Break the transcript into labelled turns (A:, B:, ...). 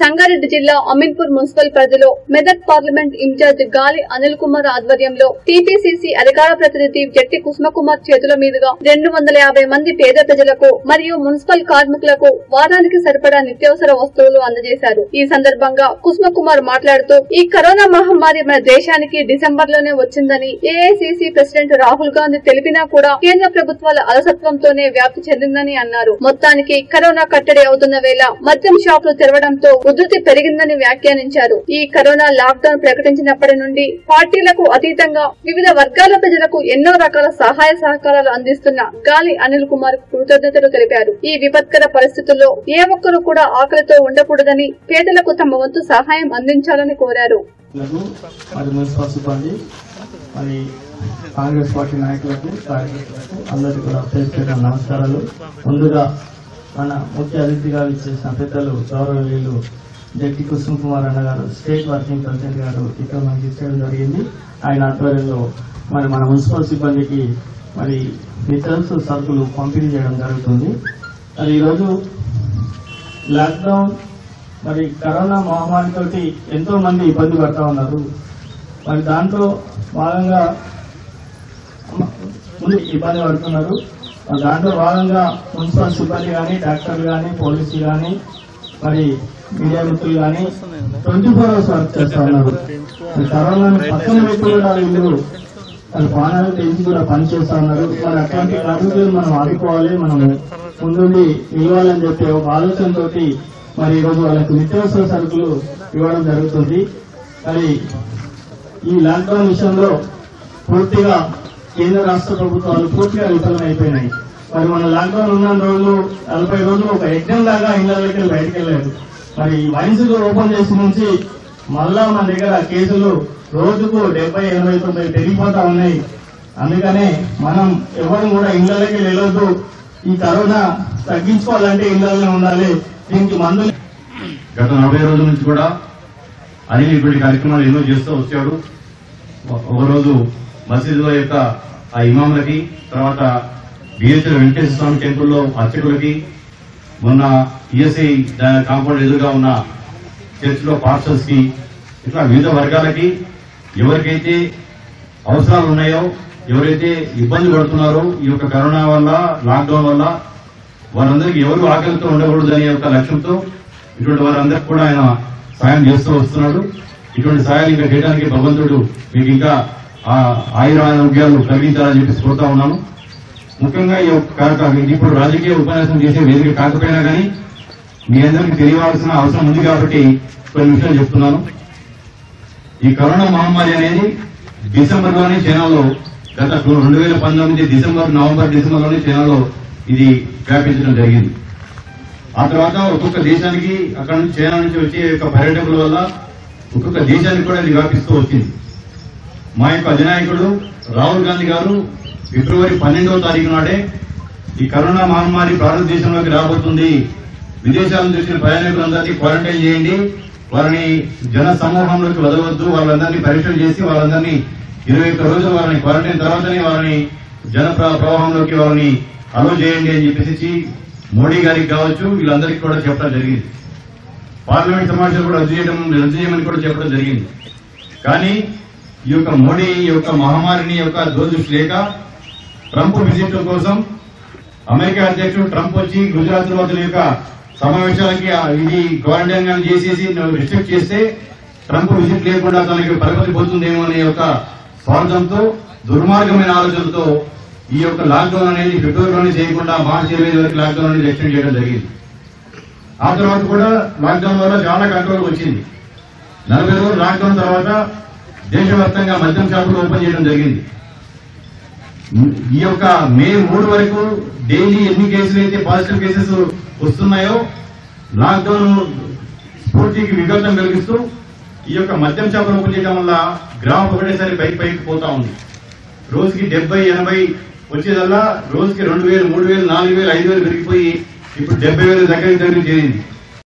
A: సంగారెడ్డి జిల్లా అమీన్పూర్ మున్సిపల్ పరిధిలో Medak parliament incharge గాలి అనిల్ కుమార్ ఆధ్వర్యంలో టీపీసీసీ అధికార ప్రతినిధి జట్టి కుసుమకుమార్ చేతుల మీదుగా రెండు వందల యాభై మంది పేద ప్రజలకు మరియు మున్సిపల్ కార్మికులకు వారానికి సరిపడా నిత్యావసర వస్తువులు అందజేశారు ఈ సందర్భంగా కుసుమకుమార్ మాట్లాడుతూ ఈ కరోనా మహమ్మారి మన దేశానికి డిసెంబర్ లోనే వచ్చిందని ఏఐసీసీ ప్రెసిడెంట్ రాహుల్ గాంధీ తెలిపినా కూడా కేంద్ర ప్రభుత్వాల అలసత్వంతోనే వ్యాప్తి చెందిందని అన్నారు మొత్తానికి కరోనా కట్టడి అవుతున్న వేళ మద్యం షాపులు తెరవడంతో ఉధృతి పెరిగిందని వ్యాఖ్యానించారు ఈ కరోనా లాక్ డౌన్ ప్రకటించినప్పటి నుండి పార్టీలకు అతీతంగా వివిధ వర్గాల ప్రజలకు ఎన్నో రకాల సహాయ సహకారాలు అందిస్తున్న గాలి అనిల్ కుమార్ కృతజ్ఞతలు తెలిపారు ఈ విపత్కర పరిస్థితుల్లో ఏ ఒక్కరూ కూడా ఆకలితో ఉండకూడదని పేదలకు తమ వంతు సహాయం అందించాలని కోరారు
B: లకు మరి మున్సిపల్ సిబ్బంది మరి కాంగ్రెస్ పార్టీ నాయకులకు కార్యకర్తలకు అందరికీ కూడా పేరు పేరున నమస్కారాలు ముందుగా మన ముఖ్య అతిథిగా ఇచ్చేసిన పెద్దలు గౌరవనీయులు జట్టి కుసుమ్ కుమార్ అన్న గారు స్టేట్ వర్కింగ్ ప్రెసిడెంట్ గారు ఇక్కడ మనకి ఇచ్చడం జరిగింది ఆయన ఆధ్వర్యంలో మరి మన మున్సిపల్ సిబ్బందికి మరి నిత్యావసర సరుకులు పంపిణీ చేయడం జరుగుతుంది మరి ఈరోజు లాక్డౌన్ మరి కరోనా మహమ్మారితోటి ఎంతో మంది ఇబ్బంది పడతా ఉన్నారు మరి దాంట్లో భాగంగా ముందు ఇబ్బంది పడుతున్నారు మరి దాంట్లో భాగంగా మున్సిపల్ సిబ్బంది కానీ డాక్టర్లు కానీ పోలీసులు కానీ మరి మీడియా మిత్రులు కానీ ట్వంటీ ఫోర్ అవర్స్ వర్క్ చేస్తా ఉన్నారు మరి కరోనాను పక్కన పెట్టి కూడా వీళ్ళు మరి ప్రాణాలు తెంచి కూడా పనిచేస్తా ఉన్నారు మరి అట్లాంటి కార్మికులు మనం ఆదుకోవాలి మనం ముందుండి ఇవ్వాలని చెప్పి ఒక ఆలోచనతోటి మరి ఈరోజు వాళ్ళకు నిత్యావసర సరుకులు ఇవ్వడం జరుగుతుంది మరి ఈ లాక్డౌన్ విషయంలో పూర్తిగా కేంద్ర రాష్ట్ర ప్రభుత్వాలు పూర్తిగా విఫలమైపోయినాయి మరి మన లాక్డౌన్ ఉన్న రోజులు నలభై రోజులు ఒక యజ్ఞం లాగా ఇళ్ళకి బయటకు వెళ్ళారు మరి వైన్స్ ఓపెన్ చేసి నుంచి మళ్ళా మన దగ్గర కేసులు రోజుకు డెబ్బై ఎనభై తొంభై పెరిగిపోతా ఉన్నాయి అందుకనే మనం ఎవరు కూడా ఇళ్లకి వెళ్ళొద్దు ఈ కరోనా తగ్గించుకోవాలంటే ఇళ్లలోనే ఉండాలి దీనికి మందులు
C: గత నలభై రోజుల నుంచి కూడా అనిల్ ఇటువంటి కార్యక్రమాలు ఎన్నో చేస్తూ వచ్చాడు ఒక- ఒకరోజు మసీదుల యొక్క ఆ ఇమాములకి తర్వాత బిహెచ్ఎల్ వెంకటేశ్వర స్వామి టెంపుల్లో అర్చకులకి మొన్న ఈఎస్ఐ కాంపౌండ్ ఎదురుగా ఉన్న చర్చిలో పాస్టర్స్ కి ఇట్లా వివిధ వర్గాలకి ఎవరికైతే అవసరాలు ఉన్నాయో ఎవరైతే ఇబ్బంది పడుతున్నారో ఈ యొక్క కరోనా వల్ల లాక్డౌన్ వల్ల వారందరికీ ఎవరు ఆకలితో ఉండకూడదు అనే ఒక లక్ష్యంతో ఇటువంటి వారందరికీ కూడా ఆయన సాయం చేస్తూ వస్తున్నాడు ఇటువంటి సాయాలు ఇంకా చేయడానికి భగవంతుడు మీకు ఇంకా ఆ ఆయుర ఆరోగ్యాలు కలిగించాలని చెప్పి కోరుతా ఉన్నాను ముఖ్యంగా ఈ యొక్క కార్యక్రమం ఇది ఇప్పుడు రాజకీయ ఉపన్యాసం చేసే వేదిక కాకపోయినా కానీ మీ అందరికీ తెలియవలసిన అవసరం ఉంది కాబట్టి కొన్ని విషయాలు చెప్తున్నాను ఈ కరోనా మహమ్మారి అనేది డిసెంబర్ లోనే చైనాలో గత రెండు వేల పంతొమ్మిది డిసెంబర్ నవంబర్ డిసెంబర్ లోనే చైనాలో ఇది వ్యాపించడం జరిగింది ఆ తర్వాత ఒక్కొక్క దేశానికి అక్కడ నుంచి చైనా నుంచి వచ్చే యొక్క పర్యాటకుల వల్ల ఒక్కొక్క దేశానికి కూడా ఇది వ్యాపిస్తూ వచ్చింది మా యొక్క అధినాయకుడు రాహుల్ గాంధీ గారు ఫిబ్రవరి పన్నెండవ తారీఖు నాడే ఈ కరోనా మహమ్మారి భారతదేశంలోకి రాబోతుంది విదేశాల నుంచి వచ్చిన ప్రయాణికులందరినీ క్వారంటైన్ చేయండి వారిని జన సమూహంలోకి వదలవద్దు వాళ్ళందరినీ పరీక్షలు చేసి వాళ్ళందరినీ ఇరవై ఒక్క రోజులు వారిని క్వారంటైన్ తర్వాతనే వారిని జన ప్ర- ప్రవాహంలోకి వారిని అలో చేయండి అని చెప్పేసి మోడీ గారికి కావచ్చు వీళ్ళందరికీ కూడా చెప్పడం జరిగింది పార్లమెంట్ సమావేశాలు కూడా రద్దు చేయడం రద్దు చేయమని కూడా చెప్పడం జరిగింది కానీ ఈ యొక్క మోడీ ఈ యొక్క మహమ్మారిని యొక్క దూరదృష్టి లేక ట్రంప్ విజిట్ కోసం అమెరికా అధ్యక్షుడు ట్రంప్ వచ్చి గుజరాత్ వాసుల యొక్క సమావేశాలకి ఆ ఇది క్వారంటైన్ గాని చేసేసి రిస్ట్రిక్ట్ చేస్తే ట్రంప్ విజిట్ లేకుండా తనకి పరపతి పోతుందేమో అనే యొక్క స్వార్థంతో దుర్మార్గమైన ఆలోచనతో ఈ యొక్క లాక్డౌన్ అనేది ఫిబ్రవరిలోనే చేయకుండా మార్చి ఇరవై వరకు లాక్డౌన్ అనేది ఎక్స్టెండ్ చేయడం జరిగింది ఆ తర్వాత కూడా లాక్డౌన్ వల్ల చాలా కంట్రోల్ వచ్చింది నలభై రోజులు లాక్డౌన్ తర్వాత దేశవ్యాప్తంగా మద్యం షాపులు ఓపెన్ చేయడం జరిగింది ఈ యొక్క మే మూడు వరకు డైలీ ఎన్ని కేసులు అయితే పాజిటివ్ కేసెస్ వస్తున్నాయో లాక్డౌన్ స్ఫూర్తికి విఘాతం కలిగిస్తూ ఈ యొక్క మద్యం షాపులు ఓపెన్ చేయడం వల్ల గ్రామం ఒకటేసారి పైకి పైకి పోతా ఉంది రోజుకి డెబ్బై ఎనభై వచ్చేదల్లా రోజుకి రెండు వేలు మూడు వేలు నాలుగు వేలు ఐదు వేలు పెరిగిపోయి ఇప్పుడు డెబ్బై వేలు దగ్గరికి దగ్గరికి చేరింది